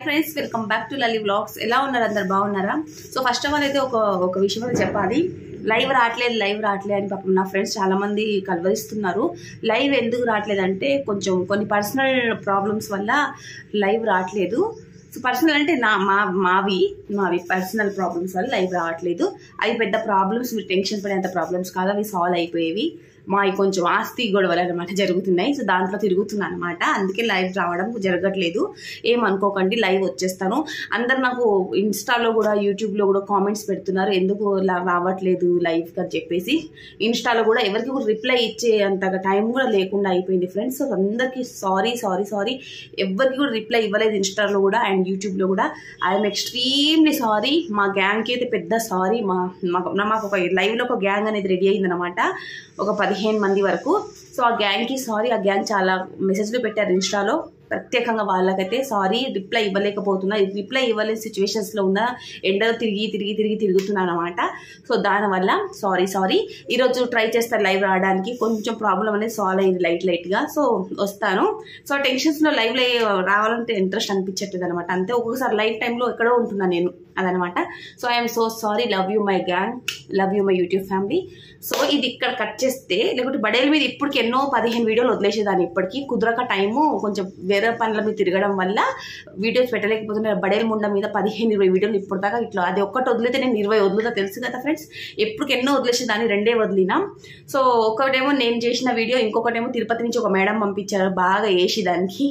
Friends welcome back to Lali vlogs ఎలా ఉన్నారు అందరు బాగున్నారా సో ఫస్ట్ ఆఫ్ ఆల్ అయితే ఒక ఒక విషయం అయితే చెప్పాలి లైవ్ రావట్లేదు లైవ్ రావట్లేదు అని పాపం నా ఫ్రెండ్స్ చాలా మంది కలవరిస్తున్నారు లైవ్ ఎందుకు రావట్లేదు అంటే కొంచెం కొన్ని పర్సనల్ ప్రాబ్లమ్స్ వల్ల లైవ్ రావట్లేదు సో పర్సనల్ అంటే నా మా మావి మావి పర్సనల్ ప్రాబ్లమ్స్ వల్ల లైవ్ రావట్లేదు అవి పెద్ద ప్రాబ్లమ్స్ మీరు టెన్షన్ పడేంత ప్రాబ్లమ్స్ కాదు అవి సాల్వ్ అయిపోయేవి మావి కొంచెం ఆస్తి గొడవలు అనమాట జరుగుతున్నాయి సో దాంట్లో తిరుగుతున్నాను అనమాట అందుకే లైవ్ రావడం జరగట్లేదు ఏమనుకోకండి లైవ్ వచ్చేస్తాను అందరు నాకు ఇన్స్టాలో కూడా యూట్యూబ్లో కూడా కామెంట్స్ పెడుతున్నారు ఎందుకు ఇలా రావట్లేదు లైవ్ అని చెప్పేసి ఇన్స్టాలో కూడా ఎవరికి కూడా రిప్లై ఇచ్చే అంతగా టైం కూడా లేకుండా అయిపోయింది ఫ్రెండ్స్ సో అందరికీ సారీ సారీ సారీ ఎవరికి కూడా రిప్లై ఇవ్వలేదు ఇన్స్టాలో కూడా అండ్ యూట్యూబ్లో కూడా ఐఎమ్ ఎక్స్ట్రీమ్లీ సారీ మా గ్యాంగ్కి అయితే పెద్ద సారీ మా మాకు నా- మాకు ఒక లైవ్లో ఒక గ్యాంగ్ అనేది రెడీ అయిందనమాట ఒక పదిహేను మంది వరకు సో ఆ గ్యాంగ్కి సారీ ఆ గ్యాంగ్ చాలా మెసేజ్లు పెట్టారు ఇన్స్టాలో ప్రత్యేకంగా వాళ్ళకైతే సారీ రిప్లై ఇవ్వలేకపోతున్నా రిప్లై ఇవ్వలేని సిచ్యువేషన్స్లో ఉన్న ఎండలో తిరిగి తిరిగి తిరిగి తిరుగుతున్నాను అనమాట సో దానివల్ల సారీ సారీ ఈరోజు ట్రై చేస్తాను లైవ్ రావడానికి కొంచెం ప్రాబ్లం అనేది సాల్వ్ అయింది లైట్ లైట్గా సో వస్తాను సో టెన్షన్స్లో లైవ్లో రావాలంటే ఇంట్రెస్ట్ అనిపించట్లేదు అనమాట అంతే ఒక్కొక్కసారి లైఫ్ టైంలో ఎక్కడో ఉంటున్నాను నేను అదనమాట so I'm so sorry love you my gang love you my YouTube family so ఇది ఇక్కడ కట్ చేస్తే లేకుంటే బడేల మీద ఇప్పటికి ఎన్నో పదిహేను వీడియోలు వదిలేసేదాన్ని ఇప్పటికి కుదరక టైము కొంచెం వేరే పనుల మీద తిరగడం వల్ల వీడియోస్ పెట్టలేకపోతున్నా బడేల ముండ మీద పదిహేను ఇరవై వీడియోలు ఇప్పటిదాకా ఇట్లా అది ఒక్కటి వదిలితే నేను ఇరవై వదులుతా తెలుసు కదా ఫ్రెండ్స్ ఎప్పటికి ఎన్నో వదిలేసేదాన్ని రెండే వదిలినా సో ఒకటేమో నేను చేసిన వీడియో ఇంకొకటేమో తిరుపతి నుంచి ఒక మేడం పంపించారు బాగా వేసి దానికి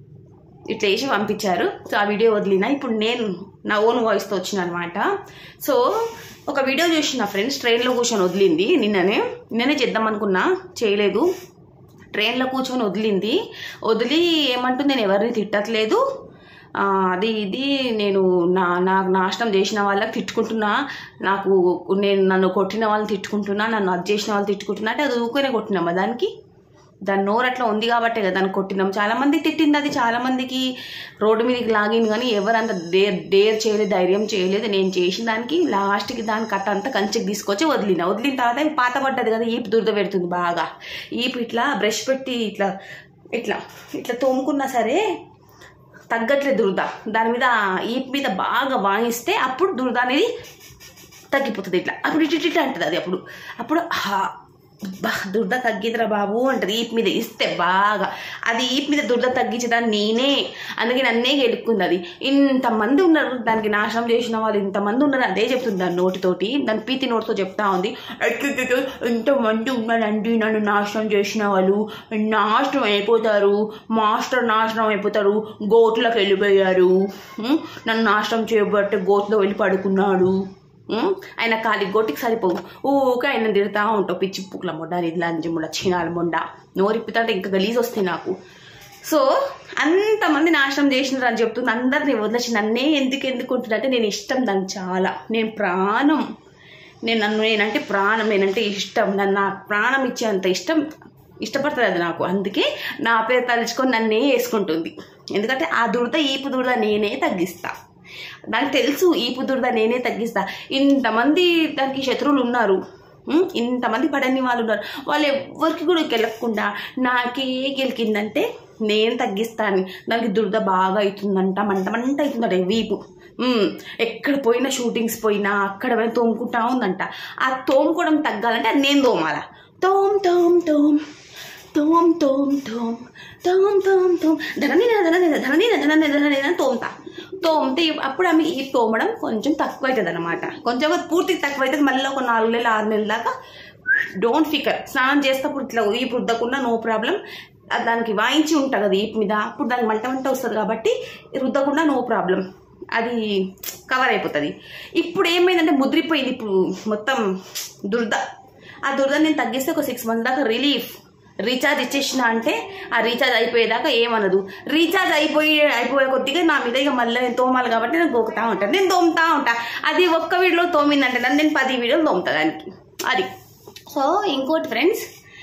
ఇట్లా వేసి పంపించారు సో ఆ వీడియో వదిలిన ఇప్పుడు నేను నా ఓన్ వాయిస్తో వచ్చిన అనమాట సో ఒక వీడియో చూసిన ఫ్రెండ్స్ ట్రైన్లో కూర్చొని వదిలింది నిన్ననే నిన్ననే చేద్దాం అనుకున్నా చేయలేదు ట్రైన్లో కూర్చొని వదిలింది వదిలి ఏమంటుంది నేను ఎవరిని తిట్టట్లేదు ఆ, అది ఇది నేను నా నాకు నాశనం చేసిన వాళ్ళకి తిట్టుకుంటున్నా నాకు నేను నన్ను కొట్టిన వాళ్ళని తిట్టుకుంటున్నా నన్ను అది చేసిన వాళ్ళు తిట్టుకుంటున్నా అంటే అది ఊరికే కొట్టినామా దానికి దాని నోరు అట్లా ఉంది కాబట్టే కదా దాన్ని కొట్టినాం చాలా మంది తిట్టింది అది చాలా మందికి రోడ్డు మీదకి లాగింది కానీ ఎవరంత డేర్ డేర్ చేయలేదు ధైర్యం చేయలేదు నేను చేసిన దానికి లాస్ట్కి దాని కట్ట అంతా కంచెకి తీసుకొచ్చి వదిలిన వదిలిన తర్వాత ఇది పాత పడ్డది కదా ఈపు దురద పెడుతుంది బాగా ఈపు ఇట్లా బ్రష్ పెట్టి ఇట్లా ఇట్లా ఇట్లా తోముకున్నా సరే తగ్గట్లేదు దురద దాని మీద ఈపు మీద బాగా వాయిస్తే అప్పుడు దురద అనేది తగ్గిపోతుంది ఇట్లా అప్పుడు ఇటు ఇటు ఇటు అంటది అది అప్పుడు అప్పుడు హా, బా దురద తగ్గిద్దిరా బాబు అంటది ఈప్ మీద ఇస్తే బాగా అది ఈప్ మీద దురద తగ్గించదాన్ని నేనే అందుకే నన్నే గెలుక్కుంది అది ఇంతమంది ఉన్నారు దానికి నాశనం చేసిన వాళ్ళు ఇంతమంది ఉన్నారు అదే చెప్తుంది దాని నోటితోటి దాని పీతి నోటితో చెప్తా ఉంది "అయ్యయ్యయ్యో, ఇంతమంది ఉన్నారండి నన్ను నాశనం చేసిన వాళ్ళు నాశనం అయిపోతారు మాస్టర్ నాశనం అయిపోతారు గోట్లకు వెళ్ళిపోయారు ఉం? నన్ను నాశనం చేయబట్టి గోట్లో వెళ్ళి పడుకున్నాడు ఉం? ఆయన కాలి గోటికి సరిపోవు ఊకే ఆయన తిడతా ఉంటావు పిచ్చి పుక్ల మొండ ఇది లంజి మొండ చినాల మొండ నోరిప్పుతుంటే ఇంకా గలీజ్ వస్తాయి నాకు సో అంతమంది నాశనం చేసినారు అని చెప్తుంది అందరిని వదిలేసి నన్నే ఎందుకు ఎందుకు ఉంటుందంటే నేను ఇష్టం దానికి చాలా నేను ప్రాణం నేను నన్ను నేనంటే ప్రాణం నేనంటే ఇష్టం నన్ను నా ప్రాణం ఇచ్చేంత ఇష్టం ఇష్టపడుతుంది అది నాకు అందుకే నా పేరు తలుచుకొని నన్నే వేసుకుంటుంది ఎందుకంటే ఆ దురద ఈపు దురద నేనే తగ్గిస్తా నాకు తెలుసు ఈపు దురద నేనే తగ్గిస్తా ఇంతమంది దానికి శత్రువులు ఉన్నారు ఉం? ఇంతమంది పడని వాళ్ళు ఉన్నారు వాళ్ళు ఎవ్వరికి కూడా గెలవకుండా నాకే గెలికిందంటే నేను తగ్గిస్తాను దానికి దురద బాగా అవుతుందంట మంట మంట అవుతుందట వీపు ఉం. ఎక్కడ పోయినా షూటింగ్స్ పోయినా అక్కడ పోయినా తోముకుంటా ఉందంట ఆ తోముకోవడం తగ్గాలంటే అది నేను తోమాల తోమ్ తోమ్ తోమ్ తోమ్ తోమ్ తోమ్ తోమ్ తోమ్ తోమ్ ధనని ధనని ధనని ధనని ధనని అని తోముతా తోమితే అప్పుడు ఆమె ఈ తోమడం కొంచెం తక్కువ అవుతుంది అనమాట కొంచెం పూర్తిగా తక్కువ అవుతుంది మళ్ళీ ఒక నాలుగు నెలలు ఆరు నెలల దాకా డోంట్ ఫికర్ స్నానం చేస్తప్పుడు ఇట్లా ఈ రుద్దకుండా నో ప్రాబ్లం దానికి వాయించి ఉంటా కదా ఈపు మీద అప్పుడు దానికి మంట మంట వస్తుంది కాబట్టి రుద్దకుండా నో ప్రాబ్లం అది కవర్ అయిపోతుంది ఇప్పుడు ఏమైందంటే ముద్రిపోయింది ఇప్పుడు మొత్తం దురద ఆ దురద నేను తగ్గిస్తే ఒక సిక్స్ మంత్స్ దాకా రిలీఫ్ రీఛార్జ్ ఇచ్చేసిన అంటే ఆ రీఛార్జ్ అయిపోయేదాకా ఏమనదు రీఛార్జ్ అయిపోయి అయిపోయే కొద్దిగా నా మీద ఇక మళ్ళీ నేను తోమాలి కాబట్టి నేను గోకుతా ఉంటాను నేను తోముతా ఉంటా అది ఒక్క వీడియోలో తోమిందంటే నన్ను నేను పది వీడియోలు తోముతా దానికి అది సో ఇంకోటి ఫ్రెండ్స్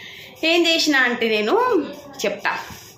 ఏం చేసిన అంటే నేను చెప్తా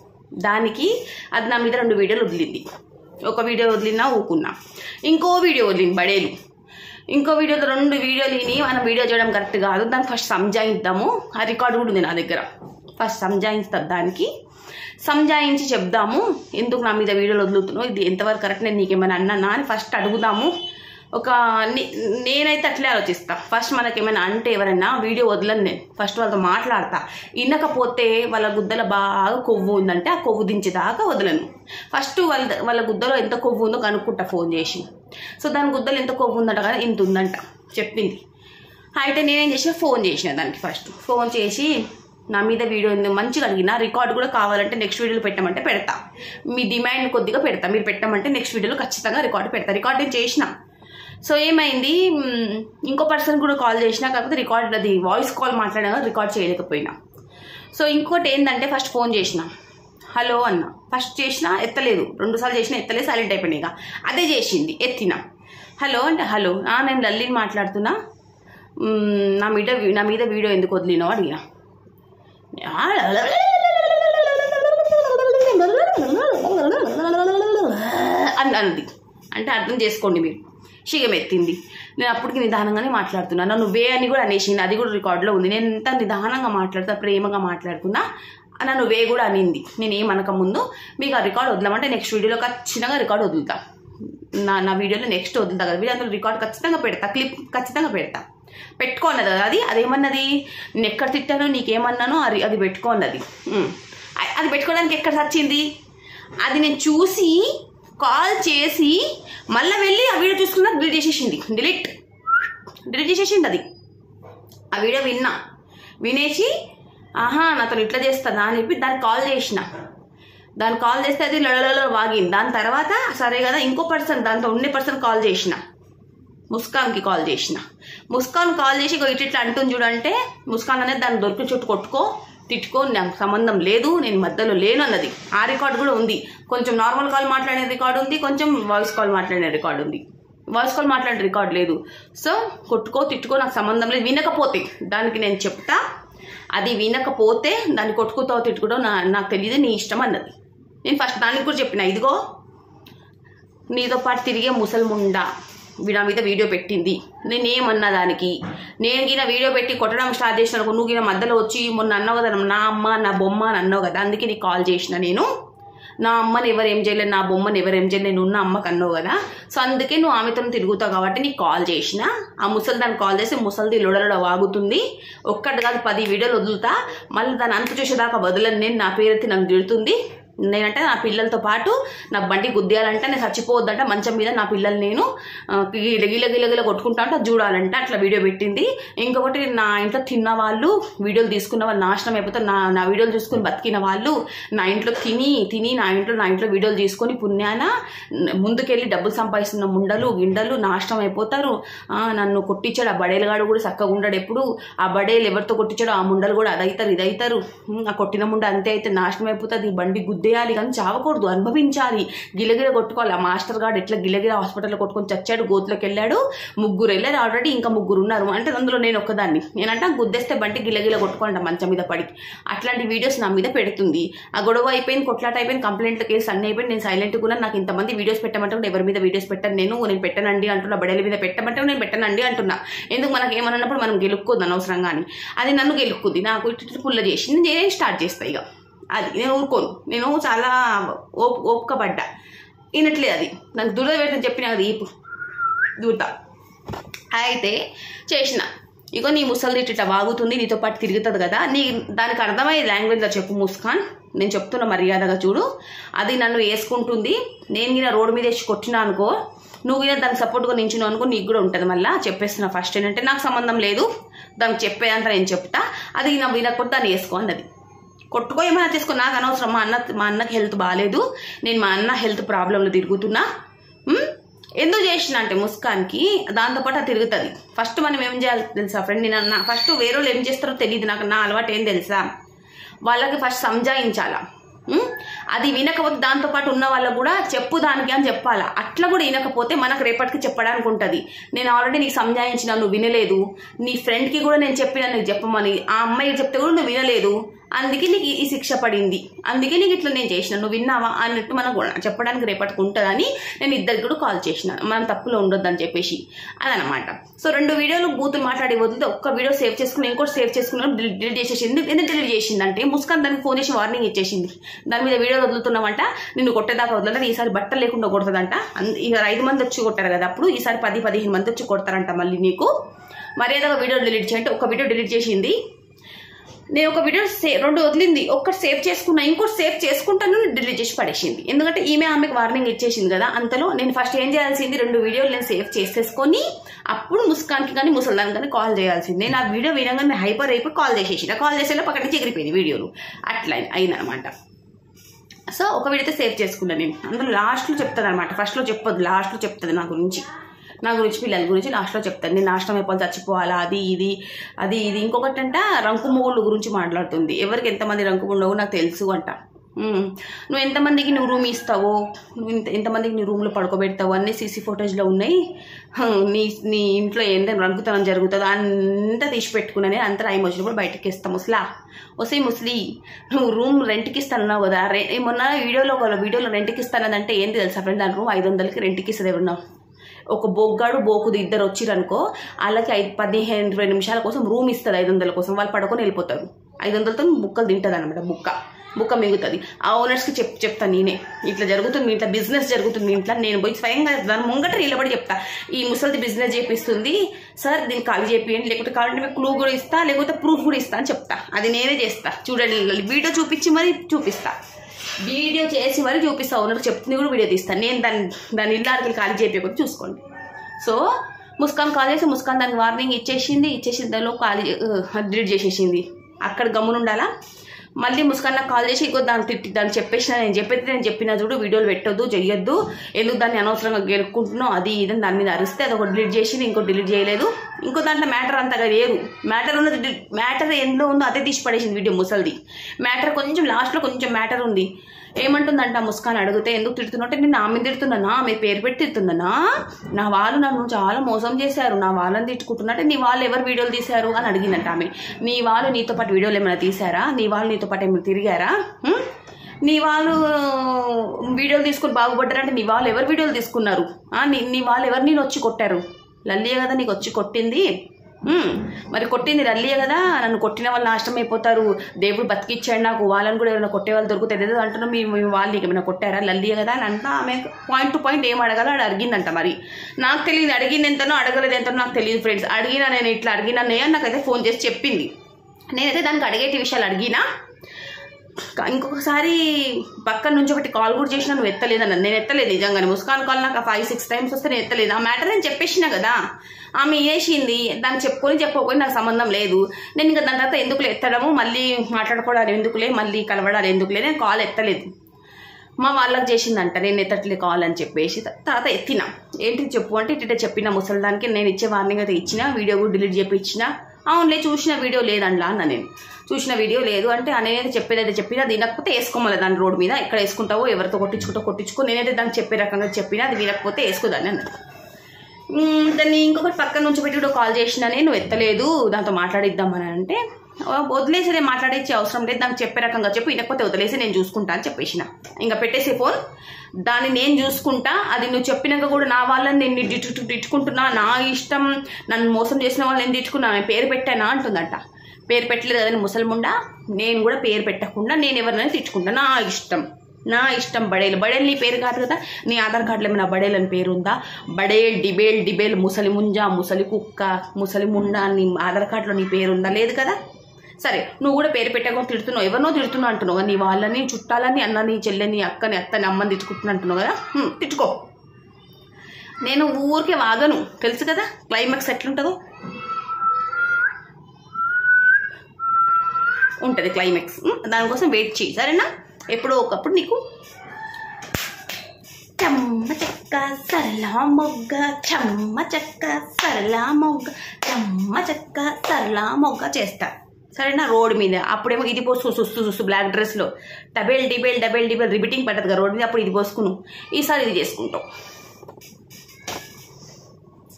దానికి అది నా మీద రెండు వీడియోలు వదిలింది ఒక వీడియో వదిలినా ఊకున్నా ఇంకో వీడియో వదిలింది బడేలు ఇంకో వీడియోతో రెండు వీడియోలు విని మనం వీడియో చేయడం కరెక్ట్ కాదు దాన్ని ఫస్ట్ సంజాయిద్దాము ఆ రికార్డు కూడా ఉంది నా దగ్గర ఫస్ట్ సంజాయిస్తా దానికి సంజాయించి చెప్దాము ఎందుకు నా మీద వీడియోలు వదులుతున్నావు ఇది ఎంతవరకు కరెక్ట్ నేను నీకేమైనా అన్నానా అని ఫస్ట్ అడుగుదాము ఒక నే- నేనైతే అట్లే ఆలోచిస్తా ఫస్ట్ మనకి ఏమైనా అంటే ఎవరైనా వీడియో వదలను నేను ఫస్ట్ వాళ్ళతో మాట్లాడతా వినకపోతే వాళ్ళ గుద్దల బాగా కొవ్వు ఉందంటే ఆ కొవ్వు దించేదాకా వదలను ఫస్ట్ వాళ్ళ వాళ్ళ గుద్దలో ఎంత కొవ్వు ఉందో కనుక్కుంటా ఫోన్ చేసి సో దాని గుద్దలు ఎంత కొవ్వు ఉందంట కదా ఇంత ఉందంట చెప్పింది అయితే నేనేం చేసిన ఫోన్ చేసిన దానికి ఫస్ట్ ఫోన్ చేసి నా మీద వీడియో ఉంది మంచిగా అడిగిన రికార్డ్ కూడా కావాలంటే నెక్స్ట్ వీడియోలో పెట్టమంటే పెడతా మీ డిమాండ్ కొద్దిగా పెడతా మీరు పెట్టమంటే నెక్స్ట్ వీడియోలో ఖచ్చితంగా రికార్డ్ పెడతా రికార్డ్ నేను చేసిన సో ఏమైంది మ్, ఇంకో పర్సన్ కూడా కాల్ చేసినా కాకపోతే రికార్డ్ అది వాయిస్ కాల్ మాట్లాడినా కానీ రికార్డ్ చేయలేకపోయినా సో ఇంకోటి ఏంటంటే ఫస్ట్ ఫోన్ చేసిన హలో అన్న ఫస్ట్ చేసిన ఎత్తలేదు రెండుసార్లు చేసిన ఎత్తలేదు సైలెంట్ అయిపోయినాయి ఇక అదే చేసింది ఎత్తిన హలో అంటే హలో ఆ, నేను లల్లిని మాట్లాడుతున్నా మ్, నా మీద నా మీద వీడియో ఎందుకు వదిలినావు అడిగిన అని అన్నది అంటే అర్థం చేసుకోండి మీరు షిగం ఎత్తింది నేను అప్పటికి నిదానంగానే మాట్లాడుతున్నాను నువ్వే అని కూడా అనేసింది అది కూడా రికార్డులో ఉంది నేను ఎంత నిదానంగా మాట్లాడుతా ప్రేమగా మాట్లాడుతున్నా నన్ను వే కూడా అనింది నేను ఏమనక ముందు మీకు ఆ రికార్డ్ వదలమంటే నెక్స్ట్ వీడియోలో ఖచ్చితంగా రికార్డ్ వదులుతా నా నా వీడియోలో నెక్స్ట్ వదులుతా కదా వీడియో అందులో రికార్డ్ ఖచ్చితంగా పెడతా క్లిప్ ఖచ్చితంగా పెడతా పెట్టుకోన్నది కదా అది అదేమన్నది నేను ఎక్కడ తిట్టానో నీకేమన్నానో అది అది పెట్టుకోన్నది ఉమ్. అ- అది పెట్టుకోవడానికి ఎక్కడ వచ్చింది అది నేను చూసి కాల్ చేసి మళ్ళీ వెళ్ళి ఆ వీడియో చూసుకున్నా డిలీట్ చేసేసింది డిలీట్ డిలీట్ చేసేసింది అది ఆ వీడియో విన్నా వినేసి ఆహా నాతో ఇట్లా చేస్తుందా అని చెప్పి దానికి కాల్ చేసిన దానికి కాల్ చేస్తే అది లడలలో వాగింది దాని తర్వాత సరే కదా ఇంకో పర్సన్ దాంతో ఉండే పర్సన్ కాల్ చేసిన ముస్కాన్కి కాల్ చేసిన ముస్కాన్ కాల్ చేసి ఇగో ఇట్లా ఇట్లా అంటుంది చూడంటే ముస్కాన్ అనేది దాన్ని దొరికి చుట్టూ కొట్టుకో తిట్టుకో నాకు సంబంధం లేదు నేను మధ్యలో లేను అన్నది ఆ రికార్డు కూడా ఉంది కొంచెం నార్మల్ కాల్ మాట్లాడే రికార్డు ఉంది కొంచెం వాయిస్ కాల్ మాట్లాడే రికార్డు ఉంది వాయిస్ కాల్ మాట్లాడే రికార్డు లేదు సో కొట్టుకో తిట్టుకో నాకు సంబంధం లేదు వినకపోతే దానికి నేను చెప్తా అది వినకపోతే దాన్ని కొట్టుకుతావు తిట్టుకోవడం నా నాకు తెలియదు నీ ఇష్టం అన్నది నేను ఫస్ట్ దానికి కూడా చెప్పిన ఇదిగో నీతో పాటు తిరిగే ముసల్ముండా నా మీద వీడియో పెట్టింది నేనేమన్నా దానికి నేను గిన వీడియో పెట్టి కొట్టడం స్టార్ట్ చేసిన నువ్వు గిన మధ్యలో వచ్చి మొన్న అన్నావు కదా నా అమ్మ నా బొమ్మ అని అన్నావు కదా అందుకే నీకు కాల్ చేసిన నేను నా అమ్మని ఎవరు ఏం చేయలేదు నా బొమ్మని ఎవరు ఏం చేయలేదు నేను ఉన్న అమ్మకి అన్నావు కదా సో అందుకే నువ్వు ఆమెతో తిరుగుతావు కాబట్టి నీకు కాల్ చేసిన ఆ ముసలి దాన్ని కాల్ చేసి ముసలిది లొడలొడ వాగుతుంది ఒక్కటి కాదు పది వీడియోలు వదులుతా మళ్ళీ దాన్ని అంత చూసేదాకా వదలని నేను నా పేరెత్తి నన్ను తిడుతుంది నేనంటే నా పిల్లలతో పాటు నా బండి గుద్దేయాలంటే నేను చచ్చిపోవద్దంట మంచం మీద నా పిల్లలు నేను ఆ, గిల గిల గిల గిల కొట్టుకుంటా అంటే అది చూడాలంటే అట్లా వీడియో పెట్టింది ఇంకొకటి నా ఇంట్లో తిన్న వాళ్ళు వీడియోలు తీసుకున్న వాళ్ళు నాశనం అయిపోతారు నా నా వీడియోలు చూసుకుని బతికిన వాళ్ళు నా ఇంట్లో తిని తిని నా ఇంట్లో నా ఇంట్లో వీడియోలు తీసుకొని పుణ్యాన ముందుకెళ్ళి డబ్బులు సంపాదిస్తున్న ముండలు గిండలు నాశనం అయిపోతారు ఆ, నన్ను కొట్టించాడు ఆ బడేలుగాడు కూడా చక్కగా ఉండడు ఎప్పుడు ఆ బడేలు ఎవరితో కొట్టించాడో ఆ ముండలు కూడా అదైతారు ఇదైతారు ఉమ్, ఆ కొట్టిన ముండ అంతే అయితే నాశనం అయిపోతుంది ఈ బండి గుద్దేయాలి కానీ చావకూడదు అనుభవించాలి గిలగిల కొట్టుకోవాలి ఆ మాస్టర్ గాడు ఎట్లా గిలగిల హాస్పిటల్లో కొట్టుకొని చచ్చాడు గోతులోకి వెళ్ళాడు ముగ్గురు వెళ్ళారు ఆల్రెడీ ఇంకా ముగ్గురు ఉన్నారు అంటే అందులో నేను ఒక్కదాన్ని నేనంటే గుద్దేస్తే బండి గిలగిల కొట్టుకోండి మంచం మీద పడి అట్లాంటి వీడియోస్ నా మీద పెడుతుంది ఆ గొడవ అయిపోయింది కొట్లాట అయిపోయింది కంప్లైంట్ల కేసు అన్నీ అయిపోయింది నేను సైలెంట్ కూడా నాకు ఇంతమంది వీడియోస్ పెట్టమంటే కూడా ఎవరి మీద వీడియోస్ పెట్టను నేను నేను పెట్టనండి అంటున్నా బడేల మీద పెట్టమంటే నేను పెట్టనండి అంటున్నా ఎందుకు మనకి ఏమన్నప్పుడు మనం గెలుక్కోద్దు అనవసరంగా అని అది నన్ను గెలుక్కుంది నాకు ఇటు ఇటు పుల్ల చేసి నేను చేయడం స్టార్ట్ చేస్తా ఇక అది నేను ఊరుకోను నేను చాలా ఓప్ ఓపిక పడ్డా వినట్లేదు అది నాకు దురద పెట్టని చెప్పిన అది ఈపు దూతా అయితే చేసిన ఇగో నీ ముసలిది ఇట్లా వాగుతుంది నీతో పాటు తిరుగుతుంది కదా నీ దానికి అర్థమయ్యే లాంగ్వేజ్లో చెప్పు ముస్కాన్ నేను చెప్తున్న మర్యాదగా చూడు అది నన్ను వేసుకుంటుంది నేను గిన రోడ్డు మీద వేసి కొట్టినా అనుకో నువ్వు గిన దానికి సపోర్ట్గా నించున్నావు అనుకో నీకు కూడా ఉంటుంది మళ్ళీ చెప్పేస్తున్నా ఫస్ట్ ఏంటంటే నాకు సంబంధం లేదు దానికి చెప్పేదంతా నేను చెప్తా అది నా వినకపోతే దాన్ని వేసుకో అన్నది కొట్టుకో ఏమైనా తీసుకో నాకు అనవసరం మా అన్న మా అన్నకి హెల్త్ బాగాలేదు నేను మా అన్న హెల్త్ ప్రాబ్లంలో తిరుగుతున్నా ఉమ్? ఎందుకు చేసిన అంటే ముస్కాన్కి దాంతోపాటు అది తిరుగుతుంది ఫస్ట్ మనం ఏం చేయాలి తెలుసా ఫ్రెండ్ నేను అన్న ఫస్ట్ వేరే వాళ్ళు ఏం చేస్తారో తెలియదు నాకు నా అలవాటు ఏం తెలుసా వాళ్ళకి ఫస్ట్ సంజాయించాలా ఉమ్? అది వినకపోతే దాంతోపాటు ఉన్న వాళ్ళకు కూడా చెప్పు దానికి అని చెప్పాలా అట్లా కూడా వినకపోతే మనకు రేపటికి చెప్పడానికి ఉంటుంది నేను ఆల్రెడీ నీకు సంజాయించిన నువ్వు వినలేదు నీ ఫ్రెండ్కి కూడా నేను చెప్పిన నీకు చెప్పమని ఆ అమ్మాయి చెప్తే కూడా నువ్వు వినలేదు అందుకే నీకు ఈ- ఈ శిక్ష పడింది అందుకే నీకు ఇట్లా నేను చేసిన నువ్వు విన్నావా అన్నట్టు మనం కూడా చెప్పడానికి రేపటికి ఉంటుందని నేను ఇద్దరికి కూడా కాల్ చేసిన మనం తప్పులో ఉండొద్దని చెప్పేసి అదనమాట సో రెండు వీడియోలు బూతులు మాట్లాడి వదిలితే ఒక్క వీడియో సేవ్ చేసుకుని ఇంకోటి సేవ్ చేసుకున్నాం డిలీట్ చేసేసింది ఎందుకు డిలీట్ చేసిందంటే ముస్కాన్ దానికి ఫోన్ చేసి వార్నింగ్ ఇచ్చేసింది దాని మీద వీడియో వదులుతున్నామంట నిన్ను కొట్టేదాకా వదలంటే ఈసారి బట్టలు లేకుండా కొడుతుందంట అంద- ఇక ఐదు మంది వచ్చి కొట్టారు కదా అప్పుడు ఈసారి పది పదిహేను మంది వచ్చి కొడతారంట మళ్ళీ నీకు మరేదో ఒక వీడియో డిలీట్ చేయంటే ఒక వీడియో డిలీట్ చేసింది నేను ఒక వీడియో సే రెండు వదిలింది ఒక్కటి సేవ్ చేసుకున్నా ఇంకోటి సేవ్ చేసుకుంటాను డిలీట్ చేసి పడేసింది ఎందుకంటే ఈమె ఆమెకు వార్నింగ్ ఇచ్చేసింది కదా అంతలో నేను ఫస్ట్ ఏం చేయాల్సింది రెండు వీడియోలు నేను సేవ్ చేసేసుకొని అప్పుడు ముస్కాన్కి కానీ ముసల్దానికి కానీ కాల్ చేయాల్సింది నేను ఆ వీడియో వినగానే హైపర్ అయిపోయి కాల్ చేసేసిన కాల్ చేసేలా పక్కన నుంచి ఎగిరిపోయింది వీడియోలు అట్లా అయిందనమాట సో ఒక వీడియో సేవ్ చేసుకున్నాను నేను అందులో లాస్ట్లో చెప్తాను అనమాట ఫస్ట్లో చెప్పొద్దు లాస్ట్లో చెప్తుంది నా గురించి నా గురించి పిల్లల గురించి లాస్ట్లో చెప్తాను నేను నాశనం అయిపోవాలి చచ్చిపోవాలా అది ఇది అది ఇది ఇంకొకటి అంట రంకు మొగుళ్ళ గురించి మాట్లాడుతుంది ఎవరికి ఎంతమంది రంకు ఉండవో నాకు తెలుసు అంట ఉమ్. నువ్వు ఎంతమందికి నువ్వు రూమ్ ఇస్తావో నువ్వు ఇంత ఎంతమందికి నీ రూమ్లో పడుకోబెడతావు అన్నీ సీసీ ఫోటోస్లో ఉన్నాయి హం, నీ నీ ఇంట్లో ఏంటంటే రంకుతనం జరుగుతుందో అంతా తీసి పెట్టుకున్నానే అంతా టైం వచ్చినప్పుడు బయటకి ఇస్తాం ముసలా వసే ముసలి నువ్వు రూమ్ రెంట్కి ఇస్తానన్నావు కదా రే మొన్న వీడియోలో ఒక వీడియోలో రెంట్కి ఇస్తానదంటే ఏంటి తెలుసా ఫ్రెండ్ దాని రూమ్ ఐదు వందలకి రెంట్కి ఇస్తుంది ఎవరున్నావు ఒక బొగ్గాడు బోకుది ఇద్దరు వచ్చిరనుకో వాళ్ళకి ఐదు పదిహేను ఇరవై నిమిషాల కోసం రూమ్ ఇస్తుంది ఐదు వందల కోసం వాళ్ళు పడుకొని వెళ్ళిపోతారు ఐదు వందలతో బుక్కలు తింటుంది అనమాట బుక్క బుక్క మిగుతుంది ఆ ఓనర్స్కి చెప్ చెప్తాను నేనే ఇట్లా జరుగుతుంది మీ ఇంట్లో బిజినెస్ జరుగుతుంది మీ ఇంట్లో నేను పోయి స్వయంగా దాని ముంగట నిలబడి చెప్తా ఈ ముసలిది బిజినెస్ చేపిస్తుంది సార్ దీన్ని ఖాళీ చేపియండి లేకపోతే కావాలంటే మీకు క్లూ కూడా ఇస్తా లేకపోతే ప్రూఫ్ కూడా ఇస్తా అని చెప్తా అది నేనే చేస్తా చూడండి వీడియో చూపించి మరి చూపిస్తా వీడియో చేసి మరి చూపిస్తా ఓనర్ చెప్తుంది కూడా వీడియో తీస్తాను నేను దాన్ని దాని ఇల్లారికి ఖాళీ చేయకుండా చూసుకోండి సో ముస్కాన్ కాల్ చేసి ముస్కాన్ దానికి వార్నింగ్ ఇచ్చేసింది ఇచ్చేసిన దానిలో ఖాళీ డిలీట్ చేసేసింది అక్కడ గమ్మునుండాలా మళ్ళీ ముస్కాన్ నాకు కాల్ చేసి ఇంకో దాన్ని తిట్టి దాన్ని చెప్పేసిన నేను చెప్పేది నేను చెప్పిన చూడు వీడియోలు పెట్టొద్దు చెయ్యొద్దు ఎందుకు దాన్ని అనవసరంగా గెలుక్కుంటున్నావు అది ఇదని దాని మీద అరిస్తే అది ఒక డిలీట్ చేసింది ఇంకో డిలీట్ చేయలేదు ఇంకో దాంట్లో మ్యాటర్ అంతగా లేదు మ్యాటర్ ఉన్నది మ్యాటర్ ఎందులో ఉందో అదే తీసి పడేసింది వీడియో ముసల్ది మ్యాటర్ కొంచెం లాస్ట్లో కొంచెం మ్యాటర్ ఉంది ఏమంటుందంట ముస్కాన్ అడిగితే ఎందుకు తిడుతున్నట్టే నేను ఆమె తిడుతున్నానా ఆమె పేరు పెట్టి తిడుతున్నానా నా వాళ్ళు నన్ను చాలా మోసం చేశారు నా వాళ్ళని తిట్టుకుంటున్నట్టే నీ వాళ్ళు ఎవరు వీడియోలు తీశారు అని అడిగిందంట ఆమె నీ వాళ్ళు నీతో పాటు వీడియోలు ఏమైనా తీశారా నీ వాళ్ళు నీతో పాటు ఏమైనా తిరిగారా హ్మ్? నీ వాళ్ళు వీడియోలు తీసుకుని బాగుపడ్డారంటే నీ వాళ్ళు ఎవరు వీడియోలు తీసుకున్నారు ఆ, నీ నీ వాళ్ళు ఎవరు నేను వచ్చి కొట్టారు లల్లియే కదా నీకు వచ్చి కొట్టింది ఉమ్, మరి కొట్టింది లల్లియే కదా నన్ను కొట్టిన వాళ్ళు నాశనం అయిపోతారు దేవుడు బతికిచ్చాడు నాకు వాళ్ళని కూడా ఏమైనా కొట్టే వాళ్ళు దొరుకుతాయి ఏదో అంటున్నా మీ మీ వాళ్ళు నీకు ఏమైనా కొట్టారా లల్లియే కదా అని అంతా ఆమె పాయింట్ టు పాయింట్ ఏం అడగాలో అది అడిగిందంట మరి నాకు తెలియదు అడిగింది ఎంతనో అడగలేదు ఎంతనో నాకు తెలియదు ఫ్రెండ్స్ అడిగినా నేను ఇట్లా అడిగినా నేను నాకైతే ఫోన్ చేసి చెప్పింది నేనైతే దానికి అడిగేటి విషయాలు అడిగినా కా- ఇంకొకసారి పక్కన నుంచి ఒకటి కాల్ కూడా చేసినా నువ్వు ఎత్తలేదన్న నేను ఎత్తలేదు నిజంగానే ముస్కాన్ కాల్ నాకు ఫైవ్ సిక్స్ టైమ్స్ వస్తే నేను ఎత్తలేదు ఆ మ్యాటర్ నేను చెప్పేసిన కదా ఆమె వేసింది దాన్ని చెప్పుకొని చెప్పకపోయి నాకు సంబంధం లేదు నేను ఇంకా దాని తర్వాత ఎందుకులే ఎత్తడము మళ్ళీ మాట్లాడుకోవడాలు ఎందుకులే మళ్ళీ కలవడాలు ఎందుకులే నేను కాల్ ఎత్తలేదు మా వాళ్ళకి చేసిందంట నేను ఎత్తట్లే కాల్ అని చెప్పేసి త- తర్వాత ఎత్తిన ఏంటి చెప్పు అంటే ఇట్లా చెప్పిన ముసలిదానికి నేను ఇచ్చే వార్నింగ్ అయితే ఇచ్చిన వీడియో కూడా డిలీట్ చేపి ఇచ్చిన అవునులే చూసిన వీడియో లేదండ్లా అన్న నేను చూసిన వీడియో లేదు అంటే ఆ నేనైతే చెప్పేదైతే చెప్పినా అది వినకపోతే వేసుకోమలే దాని రోడ్డు మీద ఎక్కడ వేసుకుంటావో ఎవరితో కొట్టించుకుంటా కొట్టించుకో నేనైతే దానికి చెప్పే రకంగా చెప్పినా అది వినకపోతే వేసుకోదాన్ని అన్నది మ్మ్, దాన్ని ఇంకొకటి పక్కన నుంచి పెట్టి కూడా కాల్ చేసినా నేను ఎత్తలేదు దాంతో మాట్లాడిద్దామని అంటే "ఓ, వదిలేసి నేను మాట్లాడించే అవసరం లేదు దానికి చెప్పే రకంగా చెప్పి వినకపోతే వదిలేసి నేను చూసుకుంటా అని చెప్పేసిన ఇంకా పెట్టేసి ఫోన్ దాన్ని నేను చూసుకుంటా అది నువ్వు చెప్పినాక కూడా నా వాళ్ళని నేను తిట్టు తిట్టుకుంటున్నా నా ఇష్టం నన్ను మోసం చేసిన వాళ్ళని నేను తిట్టుకున్నా నేను పేరు పెట్టానా అంటుందంట పేరు పెట్టలేదు కదని ముసలిముండా నేను కూడా పేరు పెట్టకుండా నేను ఎవరినైనా తిట్టుకుంటా నా ఇష్టం నా ఇష్టం బడేలు బడేలు నీ పేరు కాదు కదా నీ ఆధార్ కార్డులో ఏమైనా బడేలు అని పేరు ఉందా బడేల్ డిబేల్ డిబేల్ ముసలి ముంజ ముసలి కుక్క ముసలి ముండ నీ ఆధార్ కార్డులో నీ పేరు ఉందా లేదు కదా సరే నువ్వు కూడా పేరు పెట్టకుండా తిడుతున్నావు ఎవరినో తిడుతున్నావు అంటున్నావు కదా నీ వాళ్ళని చుట్టాలని అన్నని చెల్లెని అక్కని అత్తని అమ్మని తిట్టుకుంటున్నా అంటున్నావు కదా హ్మ్, తిట్టుకో నేను ఊరికే వాగను తెలుసు కదా క్లైమాక్స్ ఎట్లుంటుందో ఉంటుంది క్లైమాక్స్ ఉమ్, దానికోసం వెయిట్ చేయి సరేనా ఎప్పుడో ఒకప్పుడు నీకు చెమ్మ చెక్క సరళ మొగ్గ చెమ్మ చెక్క సరళ మొగ్గ చెమ్మ చెక్క సరళ మొగ్గ చేస్తా సరేనా రోడ్ మీద అప్పుడేమో ఇది పోసుకు సుస్తు సుస్తు బ్లాక్ డ్రెస్లో డబేల్ డిబేల్ డబేల్ డిబేల్ రిపీటింగ్ పట్టదు కదా రోడ్ మీద అప్పుడు ఇది పోసుకును ఈసారి ఇది చేసుకుంటాం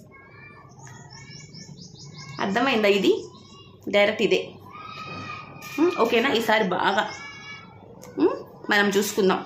అర్థమైందా ఇది డైరెక్ట్ ఇదే ఉమ్, ఓకేనా ఈసారి బాగా ఉమ్, మనం చూసుకుందాం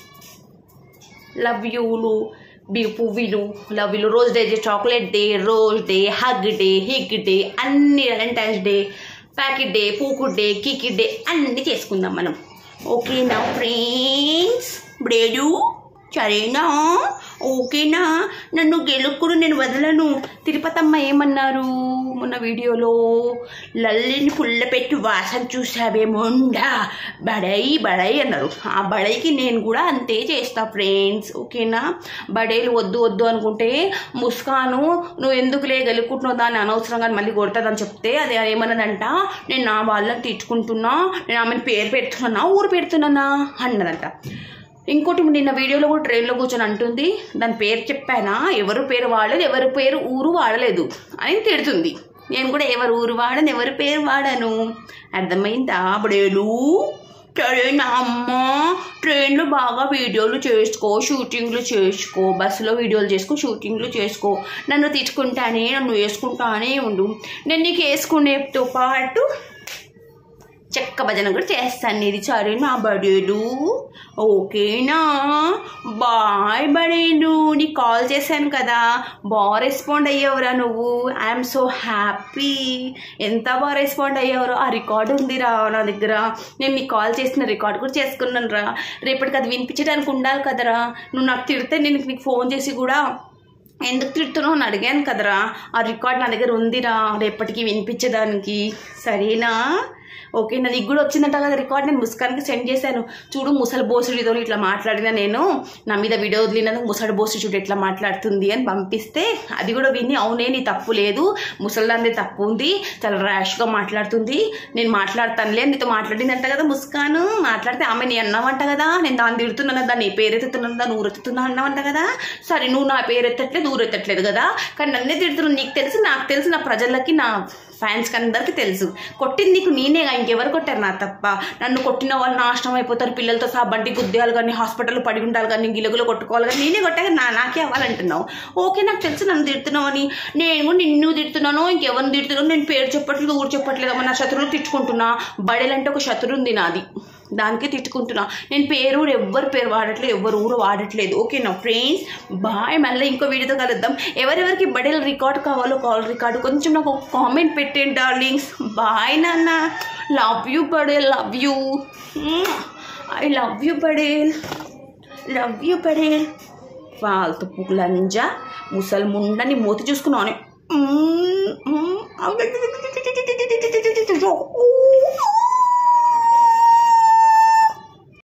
లవ్ యూలు బి పువ్వులు లవ్ యూలు rose day chocolate day rose day hug day హిగ్ డే అన్ని వ్యాలంటైన్స్ డే ప్యాకెట్ డే పూకు డే కికి డే అన్ని చేసుకుందాం మనం ఓకేనా ఫ్రెండ్స్ బ్రేడు సరేనా ఓకేనా నన్ను గెలుక్కుడు నేను వదలను తిరుపతమ్మ ఏమన్నారు మొన్న వీడియోలో లల్లిని పుల్ల పెట్టి వాసన చూసావే మొండా బడై బడై అన్నారు ఆ బడైకి నేను కూడా అంతే చేస్తా ఫ్రెండ్స్ ఓకేనా బడేలు వద్దు వద్దు అనుకుంటే ముస్కాను నువ్వు ఎందుకులే గెలుక్కుంటున్నావు దాన్ని అనవసరంగా మళ్ళీ కొడతాదని చెప్తే అది ఏమన్నదంట నేను నా వాళ్ళని తిట్టుకుంటున్నా నేను ఆమెను పేరు పెడుతున్నా ఊరు పెడుతున్నానా అన్నదంట ఇంకోటి నిన్న వీడియోలో కూడా ట్రైన్లో కూర్చొని అంటుంది దాని పేరు చెప్పానా ఎవరు పేరు వాడలేదు ఎవరి పేరు ఊరు వాడలేదు అని తిడుతుంది నేను కూడా ఎవరు ఊరు వాడను ఎవరి పేరు వాడాను అర్థమైందా బడేలు సరేనా అమ్మ ట్రైన్లో బాగా వీడియోలు చేసుకో షూటింగ్లు చేసుకో బస్సులో వీడియోలు చేసుకో షూటింగ్లు చేసుకో నన్ను తీసుకుంటానే నన్ను వేసుకుంటానే ఉండు నేను నీకు వేసుకునేతో పాటు చెక్క భజన కూడా చేస్తాను ఇది సరే నా బడేలు ఓకేనా బాయ్ బడేలు నీకు కాల్ చేశాను కదా బాగా రెస్పాండ్ అయ్యావురా నువ్వు ఐఎమ్ సో హ్యాపీ ఎంత బాగా రెస్పాండ్ అయ్యావురా ఆ రికార్డు ఉందిరా నా దగ్గర నేను నీకు కాల్ చేసిన రికార్డ్ కూడా చేసుకున్నాను రా రేపటికి అది వినిపించడానికి ఉండాలి కదరా నువ్వు నాకు తిడితే నేను నీకు ఫోన్ చేసి కూడా ఎందుకు తిడుతున్నావు అని అడిగాను కదరా ఆ రికార్డ్ నా దగ్గర ఉందిరా రేపటికి వినిపించడానికి సరేనా ఓకే నా నీకు కూడా వచ్చిందంట కదా రికార్డ్ నేను ముస్కాన్కి సెండ్ చేశాను చూడు ముసలి బోసుడితో ఇట్లా మాట్లాడినా నేను నా మీద వీడియో వదిలినందుకు ముసలి బోసు చూడు ఎట్లా మాట్లాడుతుంది అని పంపిస్తే అది కూడా విని అవునే నీ తప్పు లేదు ముసలిదాన్ని తప్పు ఉంది చాలా ర్యాష్గా మాట్లాడుతుంది నేను మాట్లాడతానులే నీతో మాట్లాడిందంట కదా ముస్కాను మాట్లాడితే ఆమె నీ అన్నావంట కదా నేను దాన్ని తిడుతున్నాను దాన్ని పేరెత్తుతున్నాను దాన్ని ఊరెత్తుతున్నా అన్నావంట కదా సరే నువ్వు నా పేరు ఎత్తట్లేదు ఊరెత్తట్లేదు కదా కానీ నన్నే తిడుతున్నావు నీకు తెలుసు నాకు తెలుసు నా ప్రజలకి నా ఫ్యాన్స్కి అందరికీ తెలుసు కొట్టింది నీకు నేనేగా ఇంకెవరు కొట్టారు నా తప్ప నన్ను కొట్టిన వాళ్ళు నాశనం అయిపోతారు పిల్లలతో సహా బండి గుద్దేయాలి కానీ హాస్పిటల్లో పడి ఉండాలి కానీ గిలుగులు కొట్టుకోవాలి కానీ నేనే కొట్టాక నా నాకే అవ్వాలంటున్నావు ఓకే నాకు తెలుసు నన్ను తిడుతున్నావు అని నేను కూడా నిన్ను తిడుతున్నాను ఇంకెవరిని తిడుతున్నాను నేను పేరు చెప్పట్లేదు ఊరు చెప్పట్లేదు అమ్మ నా శత్రువులు తిట్టుకుంటున్నా బడేలంటే ఒక శత్రువు ఉంది నాది దానికే తిట్టుకుంటున్నా నేను పేరు ఊరు ఎవ్వరు పేరు వాడట్లేదు ఎవ్వరు ఊరు వాడట్లేదు ఓకేనా ఫ్రెండ్స్ బాయ్ మళ్ళీ ఇంకో వీడియోతో కలుద్దాం ఎవరెవరికి బడేల రికార్డ్ కావాలో కాల్ రికార్డు కొంచెం నాకు ఒక కామెంట్ పెట్టండి డార్లింగ్స్ బాయ్ నాన్న లవ్ యూ బడేల్ love you I love you బడేల్ లవ్ యూ బడేల్ ఫాల్తు పుగ్లంజా ముసలి ముండని మూతి చూసుకున్నాను